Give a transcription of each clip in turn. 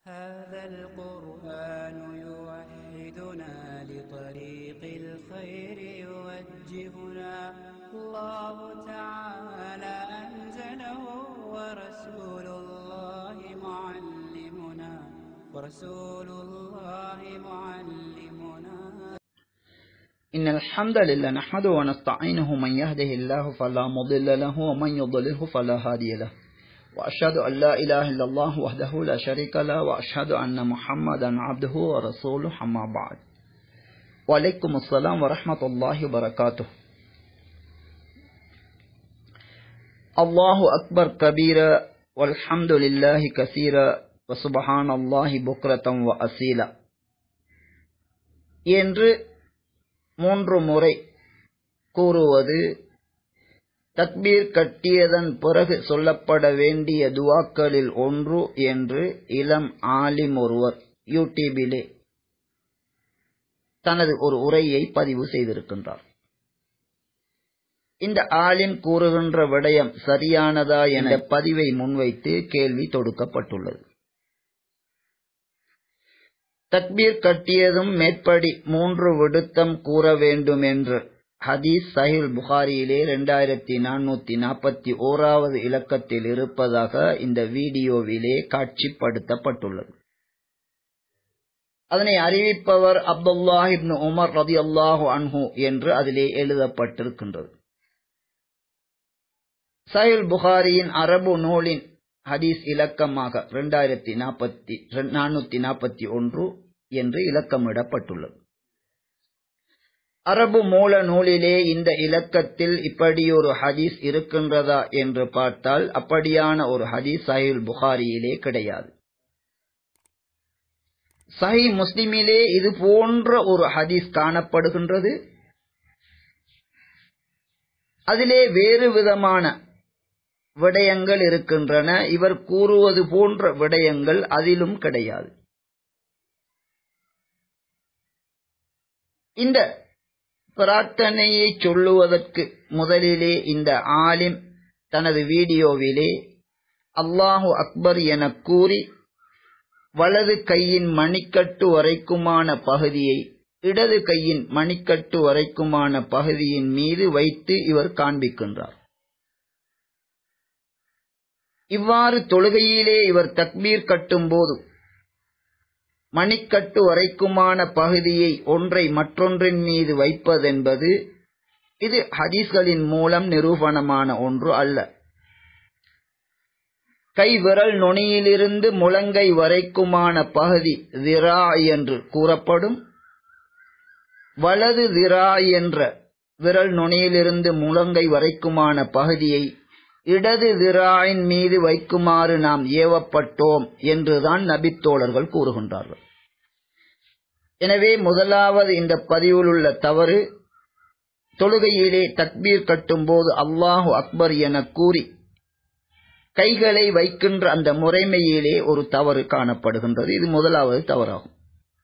هذا القرآن يوحدنا لطريق الخير يوجهنا الله تعالى أنزله ورسول الله معلمنا ورسول الله معلمنا إن الحمد لله نحمده ونستعينه من يهده الله فلا مضل له ومن يضلله فلا هادي له وأشهد أن لا إله إلا الله وحده لا شريك له وأشهد أن محمدا عبده ورسوله أما بعد وعليكم السلام ورحمة الله وبركاته الله أكبر كبيرا والحمد لله كثيرا وسبحان الله بكرة وأصيلا என்று மூன்று முறை கூறுவது தக்பீர் கட்டியதன் பிறகு சொல்லப்பட வேண்டிய துவாக்களில் ஒன்று என்று இளம் ஆலிம் ஒருவர் யூடியூபிலே தனது ஒரு உரையை பதிவு செய்திருக்கின்றார் இந்த ஆலிம் கூறுகின்ற விடயம் சரியானதா என்ற பதிவை முன்வைத்து கேள்வி தொடுக்கப்பட்டுள்ளது தக்பீர் கட்டியதும் மேற்படி மூன்று விடுத்தம் கூற வேண்டும் என்று ஹதீஸ் சஹில் புகாரியிலே இரண்டாயிரத்தி நானூத்தி நாற்பத்தி ஓராவது இலக்கத்தில் இருப்பதாக இந்த வீடியோவிலே காட்சிப்படுத்தப்பட்டுள்ளது அதனை அறிவிப்பவர் அப்துல்லாஹ் இப்னு உமர் ரதி அல்லாஹு அன்ஹு என்று அதிலே எழுதப்பட்டிருக்கின்றது சஹில் புகாரியின் அரபு நூலின் ஹதீஸ் இலக்கமாக இரண்டாயிரத்தி நாற்பத்தி நானூத்தி நாற்பத்தி ஒன்று என்று இலக்கமிடப்பட்டுள்ளது அரபு மூல நூலிலே இந்த இலக்கத்தில் இப்படியொரு ஹதீஸ் இருக்கின்றதா என்று பார்த்தால் அப்படியான ஒரு ஹதீஸ் சஹில் புகாரியிலே கிடையாது சஹி முஸ்லிமிலே இது போன்ற ஒரு ஹதீஸ் காணப்படுகின்றது அதிலே வேறு விதமான விடயங்கள் இருக்கின்றன இவர் கூறுவது போன்ற விடயங்கள் அதிலும் கிடையாது இந்த பிரார்த்தனையை சொல்லுவதற்கு முதலிலே இந்த ஆலிம் தனது வீடியோவிலே அல்லாஹு அக்பர் என கூறி வலது கையின் மணிக்கட்டு வரைக்குமான பகுதியை இடது கையின் மணிக்கட்டு வரைக்குமான பகுதியின் மீது வைத்து இவர் காண்பிக்கின்றார் இவ்வாறு தொழுகையிலே இவர் தக்பீர் கட்டும்போது மணிக்கட்டு வரைக்குமான பகுதியை ஒன்றை மற்றொன்றின் மீது வைப்பதென்பது இது ஹதீஸ்களின் மூலம் நிரூபணமான ஒன்று அல்ல கை விரல் நுனியிலிருந்து முழங்கை வரைக்குமான பகுதி திரா என்று கூறப்படும் வலது திரா என்ற விரல் நுனியிலிருந்து முழங்கை வரைக்குமான பகுதியை இடது திராயின் மீது வைக்குமாறு நாம் ஏவப்பட்டோம் என்றுதான் நபித்தோழர்கள் கூறுகின்றார்கள் எனவே முதலாவது இந்த பதிவில் உள்ள தவறு தொழுகையிலே தக்பீர் கட்டும்போது அல்லாஹு அக்பர் என கூறி கைகளை வைக்கின்ற அந்த முறைமையிலே ஒரு தவறு காணப்படுகின்றது இது முதலாவது தவறாகும்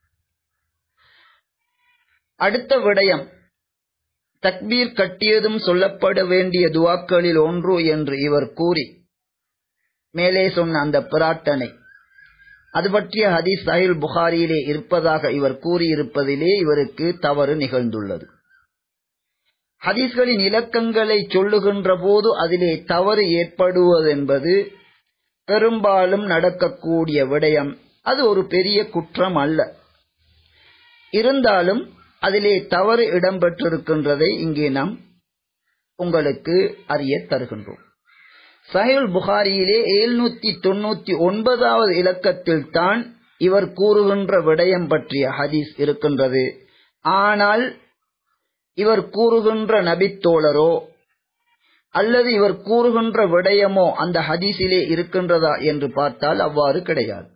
அடுத்த விடயம் தக்பீர் கட்டியதும் சொல்லப்பட வேண்டிய துவாக்களில் ஒன்று என்று இவர் கூறி மேலே சொன்ன அந்த பிரார்த்தனை அது பற்றிய ஹதீஸ் சஹில் புகாரியிலே இருப்பதாக இவர் கூறியிருப்பதிலே இவருக்கு தவறு நிகழ்ந்துள்ளது ஹதீஸ்களின் இலக்கங்களை சொல்லுகின்ற போது அதிலே தவறு ஏற்படுவதென்பது பெரும்பாலும் நடக்கக்கூடிய விடயம் அது ஒரு பெரிய குற்றம் அல்ல இருந்தாலும் அதிலே தவறு இடம்பெற்றிருக்கின்றதை இங்கே நாம் உங்களுக்கு அறிய தருகின்றோம் சஹில் புகாரியிலே எழுநூத்தி தொண்ணூத்தி ஒன்பதாவது இலக்கத்தில் தான் இவர் கூறுகின்ற விடயம் பற்றிய ஹதீஸ் இருக்கின்றது ஆனால் இவர் கூறுகின்ற நபித்தோழரோ அல்லது இவர் கூறுகின்ற விடயமோ அந்த ஹதீஸிலே இருக்கின்றதா என்று பார்த்தால் அவ்வாறு கிடையாது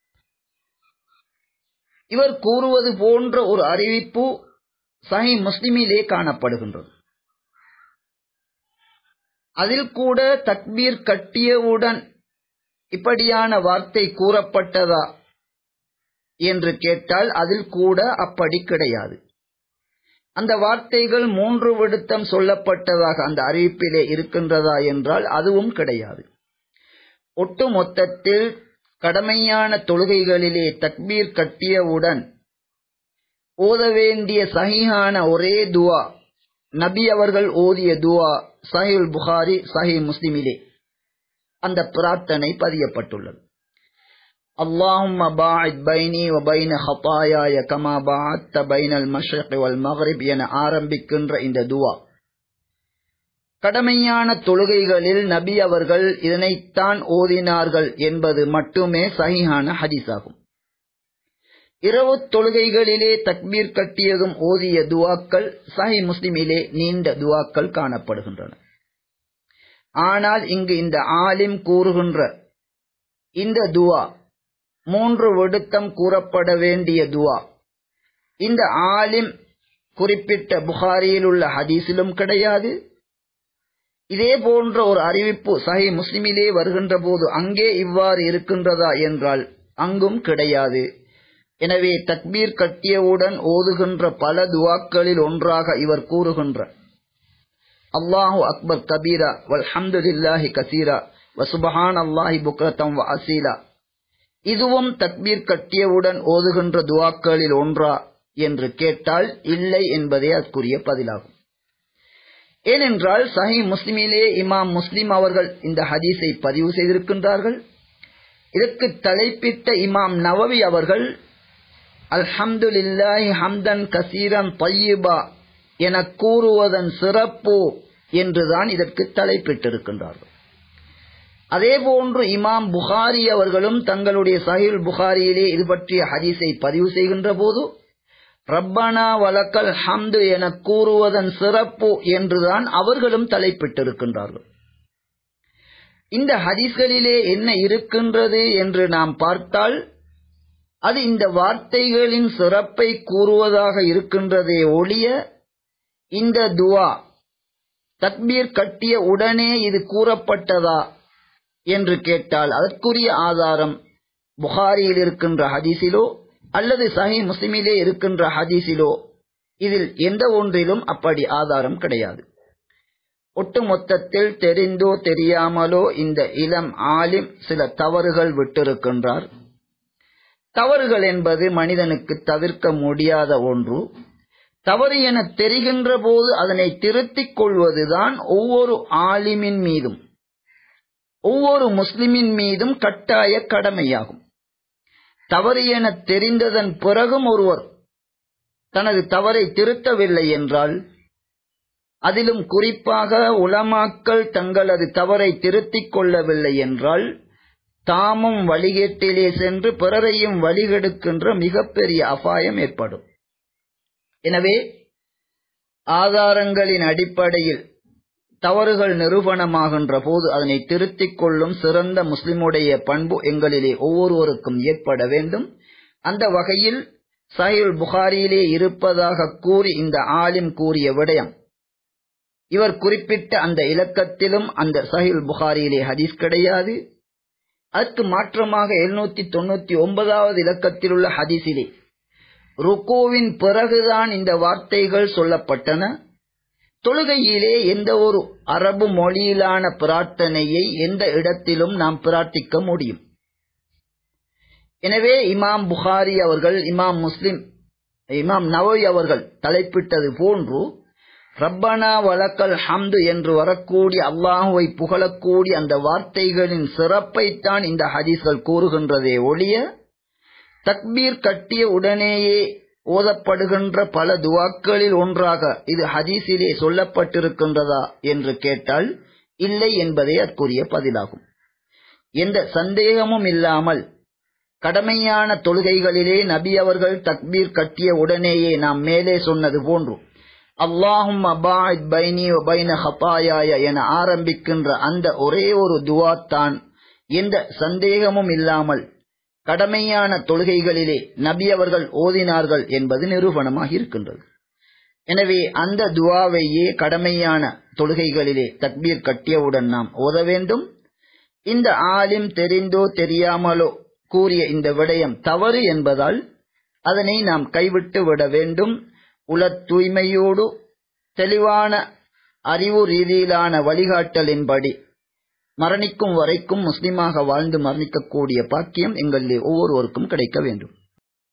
இவர் கூறுவது போன்ற ஒரு அறிவிப்பு சஹி முஸ்லிமிலே காணப்படுகின்றது அதில் கூட தக்பீர் கட்டியவுடன் இப்படியான வார்த்தை கூறப்பட்டதா என்று கேட்டால் அதில் கூட அப்படி கிடையாது அந்த வார்த்தைகள் மூன்று விடுத்தம் சொல்லப்பட்டதாக அந்த அறிவிப்பிலே இருக்கின்றதா என்றால் அதுவும் கிடையாது ஒட்டு மொத்தத்தில் கடமையான தொழுகைகளிலே தக்பீர் கட்டியவுடன் ஓத வேண்டிய சஹீஹான ஒரே துவா நபி அவர்கள் ஓதிய துவா சஹில் புகாரி சஹி முஸ்லிமிலே அந்த பிரார்த்தனை பதியப்பட்டுள்ளது اللهم باعد بيني وبين خطاياي كما باعدت بين المشرق والمغرب என ஆரம்பிக்கின்ற இந்த துவா கடமையான தொழுகைகளில் நபி அவர்கள் இதனைத்தான் ஓதினார்கள் என்பது மட்டுமே சஹிஹான ஹதீஸாகும் இரவு தொழுகைகளிலே தக்பீர் கட்டியதும் ஓதிய துவாக்கள் சஹி முஸ்லிமிலே நீண்ட துவாக்கள் காணப்படுகின்றன ஆனால் இங்கு இந்த ஆலிம் கூறுகின்ற இந்த துவா மூன்று விடுத்தம் கூறப்பட வேண்டிய துவா இந்த ஆலிம் குறிப்பிட்ட புகாரியில் உள்ள ஹதீஸிலும் கிடையாது இதே போன்ற ஒரு அறிவிப்பு சஹி முஸ்லிமிலே வருகின்ற போது அங்கே இவ்வாறு இருக்கின்றதா என்றால் அங்கும் கிடையாது எனவே தக்பீர் கட்டியவுடன் ஓதுகின்ற பல துவாக்களில் ஒன்றாக இவர் கூறுகின்ற அல்லாஹு அக்பர் கபீரா வல்ஹம்துலில்லாஹி கசீரா வசுபஹான் அல்லாஹி புக்ரத்தம் வ அசீலா இதுவும் தக்பீர் கட்டியவுடன் ஓதுகின்ற துவாக்களில் ஒன்றா என்று கேட்டால் இல்லை என்பதே அதற்குரிய பதிலாகும் ஏனென்றால் சஹி முஸ்லிமிலே இமாம் முஸ்லிம் அவர்கள் இந்த ஹதீஸை பதிவு செய்திருக்கின்றார்கள் இதற்கு தலைப்பிட்ட இமாம் நவவி அவர்கள் அல்ஹம்துலில்லாஹி ஹம்தன் கசீரன் பையிபா என கூறுவதன் சிறப்பு என்றுதான் இதற்கு தலைப்பிட்டிருக்கின்றார்கள் அதேபோன்று இமாம் புகாரி அவர்களும் தங்களுடைய சஹில் புகாரியிலே இது பற்றிய ஹதீஸை பதிவு செய்கின்ற போது ரப்பனா வலக்கல் ஹம்து என கூறுவதன் சிறப்பு என்றுதான் அவர்களும் தலைப்பிட்டிருக்கின்றார்கள் இந்த ஹதீஸ்களிலே என்ன இருக்கின்றது என்று நாம் பார்த்தால் அது இந்த வார்த்தைகளின் சிறப்பை கூறுவதாக இருக்கின்றதே ஒழிய இந்த துவா தக்பீர் கட்டிய உடனே இது கூறப்பட்டதா என்று கேட்டால் அதற்குரிய ஆதாரம் புகாரியில் இருக்கின்ற ஹதீஸிலோ அல்லது சஹி முஸ்லிமிலே இருக்கின்ற ஹதீஸிலோ இதில் எந்த ஒன்றிலும் அப்படி ஆதாரம் கிடையாது ஒட்டுமொத்தத்தில் தெரிந்தோ தெரியாமலோ இந்த இளம் ஆலிம் சில தவறுகள் விட்டிருக்கின்றார் தவறுகள் என்பது மனிதனுக்கு தவிர்க்க முடியாத ஒன்று தவறு என தெரிகின்ற போது அதனை திருத்திக் கொள்வதுதான் ஒவ்வொரு ஆலிமின் மீதும் ஒவ்வொரு முஸ்லிமின் மீதும் கட்டாய கடமையாகும் தவறு என தெரிந்ததன் பிறகும் ஒருவர் தனது தவறை திருத்தவில்லை என்றால் அதிலும் குறிப்பாக உலமாக்கள் தங்களது தவறை திருத்திக் கொள்ளவில்லை என்றால் தாமும் வழிகேட்டிலே சென்று பிறரையும் வழிகெடுக்கின்ற மிகப்பெரிய அபாயம் ஏற்படும் எனவே ஆதாரங்களின் அடிப்படையில் தவறுகள் நிரூபணமாகின்ற போது அதனை திருத்திக் கொள்ளும் சிறந்த முஸ்லிமுடைய பண்பு எங்களிலே ஒவ்வொருவருக்கும் ஏற்பட வேண்டும் அந்த வகையில் சஹில் புகாரியிலே இருப்பதாக கூறி இந்த ஆலிம் கூறிய விடயம் இவர் குறிப்பிட்ட அந்த இலக்கத்திலும் அந்த சஹில் புகாரியிலே ஹதீஸ் கிடையாது அதற்கு மாற்றமாக எழுநூத்தி தொண்ணூத்தி ஒன்பதாவது இலக்கத்தில் உள்ள ஹதீஸிலே ருக்கோவின் பிறகுதான் இந்த வார்த்தைகள் சொல்லப்பட்டன தொழுகையிலே எந்த ஒரு அரபு மொழியிலான பிரார்த்தனையை எந்த இடத்திலும் நாம் பிரார்த்திக்க முடியும் எனவே இமாம் புகாரி அவர்கள் இமாம் முஸ்லிம் இமாம் நவோய் அவர்கள் தலைப்பிட்டது போன்று ரப்பனா வழக்கல் ஹம்து என்று வரக்கூடிய அல்லாஹுவை புகழக்கூடிய அந்த வார்த்தைகளின் சிறப்பைத்தான் இந்த ஹதீஸ்கள் கூறுகின்றதே ஒழிய தக்பீர் கட்டிய உடனேயே ஓதப்படுகின்ற பல துவாக்களில் ஒன்றாக இது ஹதீஸிலே சொல்லப்பட்டிருக்கின்றதா என்று கேட்டால் இல்லை என்பதே அதற்குரிய பதிலாகும் எந்த சந்தேகமும் இல்லாமல் கடமையான தொழுகைகளிலே நபி அவர்கள் தக்பீர் கட்டிய உடனேயே நாம் மேலே சொன்னது போன்று அல்லாஹும் அபாத் பைனி பைன ஹபாயாய என ஆரம்பிக்கின்ற அந்த ஒரே ஒரு துவா தான் எந்த சந்தேகமும் இல்லாமல் கடமையான தொழுகைகளிலே நபி அவர்கள் ஓதினார்கள் என்பது நிரூபணமாக இருக்கின்றது எனவே அந்த துவாவையே கடமையான தொழுகைகளிலே தக்பீர் கட்டியவுடன் நாம் ஓத வேண்டும் இந்த ஆலிம் தெரிந்தோ தெரியாமலோ கூறிய இந்த விடயம் தவறு என்பதால் அதனை நாம் கைவிட்டு விட வேண்டும் உல தூய்மையோடு தெளிவான அறிவு ரீதியிலான வழிகாட்டலின்படி மரணிக்கும் வரைக்கும் முஸ்லிமாக வாழ்ந்து மரணிக்கக்கூடிய பாக்கியம் எங்களில் ஒவ்வொருவருக்கும் கிடைக்க வேண்டும்